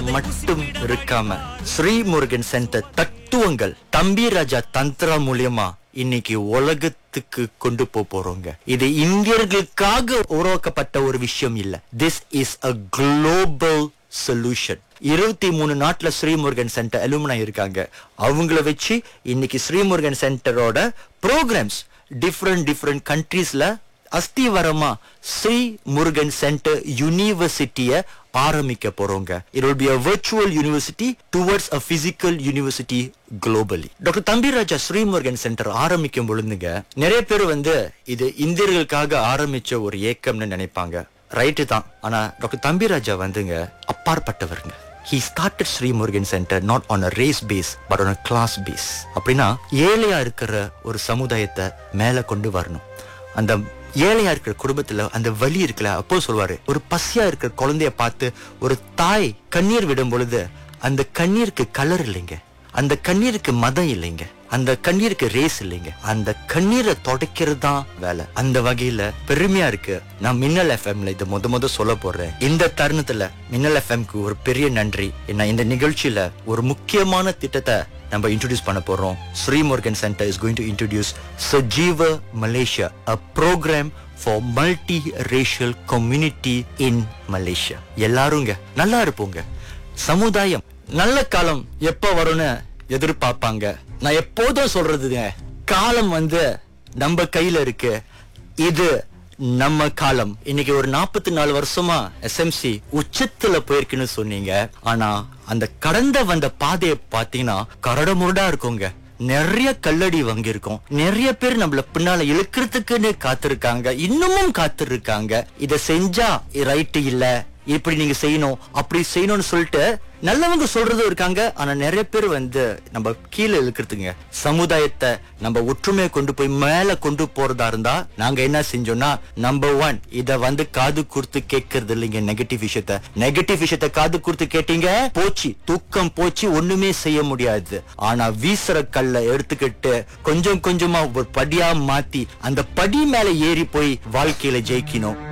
மட்டும் இருக்காம ஸ்ரீமுருகன் சென்டர் தத்துவங்கள் தம்பி ராஜா தந்திரா மூலியமா இன்னைக்கு உலகத்துக்கு கொண்டு போக போறோங்க இது இந்தியர்களுக்காக உருவாக்கப்பட்ட ஒரு விஷயம் இல்ல this is a global solution இருபத்தி மூணு நாட்டுல ஸ்ரீமுருகன் சென்டர் அலுமினா இருக்காங்க அவங்கள வச்சு இன்னைக்கு ஸ்ரீமுருகன் சென்டரோட ப்ரோக்ராம்ஸ் டிஃப்ரெண்ட் டிஃப்ரெண்ட் கண்ட்ரீஸ்ல அஸ்திவரமா ஸ்ரீ முருகன் சென்டர் யூனிவர்சிட்டிய ஆரம்பிக்க போறோங்க it will be a virtual university towards a physical university globally doctor Thambiraja Sri Murugan centre ஆரம்பிக்கும் பொழுதுங்க நிறைய பேர் வந்து இது இந்தியர்களுக்காக ஆரம்பிச்ச ஒரு இயக்கம்னு நினைப்பாங்க ரைட்டு தான் ஆனா டாக்டர் தம்பிராஜா வந்துங்க அப்பாற்பட்டவருங்க he started Sri Murugan centre not on a race base but on a class base அப்படின்னா ஏழையா இருக்கிற ஒரு சமுதாயத்தை மேல கொண்டு வரணும் அந்த ஏழையா இருக்கிற குடும்பத்துல அந்த வலி இருக்குல்ல அப்போ சொல்வாரு ஒரு பசியா இருக்கிற குழந்தைய பார்த்து ஒரு தாய் கண்ணீர் விடும் பொழுது அந்த கண்ணீருக்கு கலர் இல்லைங்க அந்த கண்ணீருக்கு மதம் இல்லைங்க அந்த கண்ணீருக்கு ரேஸ் இல்லைங்க அந்த கண்ணீரை தொடக்கிறது தான் வேலை அந்த வகையில பெருமையா இருக்கு நான் மின்னல் எஃப்எம்ல இதை முத முத சொல்ல போறேன் இந்த தருணத்துல மின்னல் எஃப்எம்க்கு ஒரு பெரிய நன்றி ஏன்னா இந்த நிகழ்ச்சியில ஒரு முக்கியமான திட்டத்தை நம்ம இன்ட்ரோடியூஸ் பண்ண போறோம் Sri Murugan centre is going to introduce சஜீவ Malaysia a programme for multi racial community in Malaysia எல்லாருங்க நல்லா இருப்போங்க சமுதாயம் நல்ல காலம் எப்ப வரும்னு எதிர்பார்ப்பாங்க நான் எப்போதும் சொல்றதுங்க காலம் வந்து நம்ம கையில இருக்கு இது நம்ம காலம் இன்னைக்கு ஒரு நாற்பத்தி நாலு வருஷமா எஸ்எம்சி உச்சத்துல போயிருக்குன்னு சொன்னீங்க ஆனா அந்த கடந்த வந்த பாதையை பாத்தீங்கன்னா கரடு முரடா இருக்குங்க நிறைய கல்லடி வாங்கியிருக்கோம் நிறைய பேர் நம்மள பின்னால இழுக்கிறதுக்குன்னு காத்திருக்காங்க இன்னமும் காத்திருக்காங்க இத செஞ்சா ரைட்டு இல்ல இப்படி நீங்க செய்யணும் அப்படி செய்யணும்னு சொல்லிட்டு நல்லவங்க சொல்றதும் இருக்காங்க ஆனா நிறைய பேர் வந்து நம்ம கீழே இழுக்கிறதுங்க சமுதாயத்தை நம்ம ஒற்றுமையை கொண்டு போய் மேல கொண்டு போறதா இருந்தா நாங்க என்ன செஞ்சோம்னா நம்பர் ஒன் இத வந்து காது கொடுத்து கேட்கறது இல்லைங்க நெகட்டிவ் விஷயத்த நெகட்டிவ் விஷயத்த காது கொடுத்து கேட்டீங்க போச்சு தூக்கம் போச்சு ஒண்ணுமே செய்ய முடியாது ஆனா வீசுற கல்ல எடுத்துக்கிட்டு கொஞ்சம் கொஞ்சமா ஒரு படியா மாத்தி அந்த படி மேல ஏறி போய் வாழ்க்கையில ஜெயிக்கணும்